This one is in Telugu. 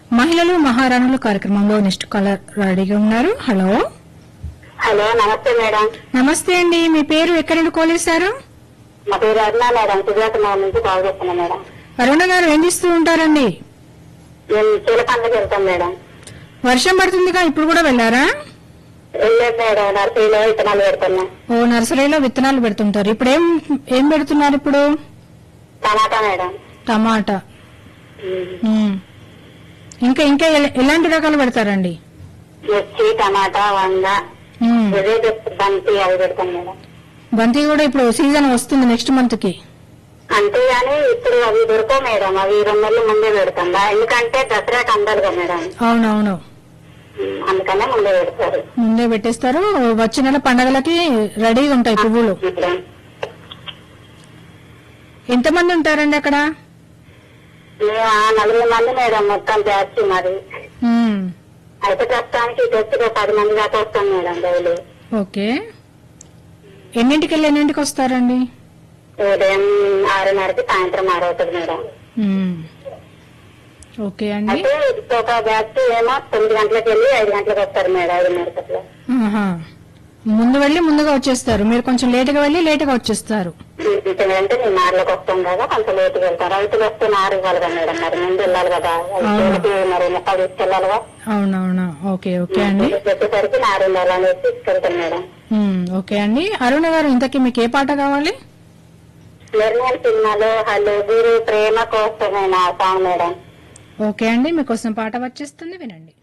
మహిళలు మహారాణులు కార్యక్రమంలో నెక్స్ట్ కాలర్ రెడీగా ఉన్నారు హలో హలో నమస్తే మేడం నమస్తే అండి మీ పేరు ఎక్కడి నుండి కాల్ చేశారు మా పేరు అరుణ మేడం సుజాత నగర్ నుంచి కాల్ చేస్తున్నా మేడం అరుణ గారు ఏం చేస్తూ ఉంటారండి మేము చీల పండుగ వెళ్తాం మేడం వర్షం పడుతుందిగా ఇప్పుడు కూడా వెళ్ళారా వెళ్ళలేదు మేడం నర్సరీలో విత్తనాలు పెడుతున్నాం ఓ నర్సరీలో విత్తనాలు పెడుతుంటారు ఇప్పుడు ఏం ఏం పెడుతున్నారు ఇప్పుడు టమాటా మేడం టమాటా ఉమ్. ఇంకా ఇంకా ఎల- ఎలాంటి రకాలు పెడతారండి మిర్చి టమాటా వంగ ఉమ్. ఇవే చెప్తా బంతి అవి పెడతాం మేడం బంతి కూడా ఇప్పుడు సీజన్ వస్తుంది నెక్స్ట్ మంత్ కి అంతేగాని ఇప్పుడు అవి దొరకవు మేడం అవి రెండు నెలలు ముందే పెడతాం ఎందుకంటే దసరాకి అందాలి కదా మేడం అవునవును ఉమ్, అందుకనే ముందే పెడతారు ముందే పెట్టేస్తారు వచ్చే నెల పండగలకి రెడీగా ఉంటాయి పువ్వులు మేడం ఎంతమంది ఉంటారండి అక్కడ మేము ఆ నలుగురు మంది మేడం మొత్తం బ్యాచ్ మరి ఉమ్. అయితే ప్రస్తుతానికి తెచ్చి ఒక పది మంది దాకా వస్తాం మేడం డైలీ ఓకే ఎన్నింటికి వెళ్ళి ఎన్నింటికి వస్తారండి ఉదయం ఆరున్నరకి సాయంత్రం ఆరు అవుతుంది మేడం ఉమ్. ఓకే అండి అయితే ఒక బ్యాచ్ ఏమో తొమ్మిది గంటలకు వెళ్ళి ఐదు గంటలకు వస్తారు మేడం ఐదున్నరకు అట్లా ఆహా. ముందు వెళ్ళి ముందుగా వచ్చేస్తారు మీరు కొంచెం లేటుగా వెళ్ళి లేటుగా వచ్చేస్తారు అంటే మేము నారులోకి వస్తాం కదా కొంచెం లేట్గా వెళ్తాం రైతులు వస్తే నారు ఇవ్వాలి కదా మేడం మరి ముందు వెళ్ళాలి కదా వాళ్ళకి మరి మొక్కలు తీసుకెళ్ళాలిగా అవునవునా ఓకే ఓకే అండి వచ్చేసరికి నారు ఉండాలనేసి తీసుకెళ్తాం మేడం ఉమ్, ఓకే అండి అరుణ గారు ఇంతకీ మీకు ఏ పాట కావాలి నిర్మల్ సినిమాలో హలో గురు ప్రేమ కోసమే నా సాంగ్ మేడం ఓకే అండి మీకోసం పాట వచ్చేస్తుంది వినండి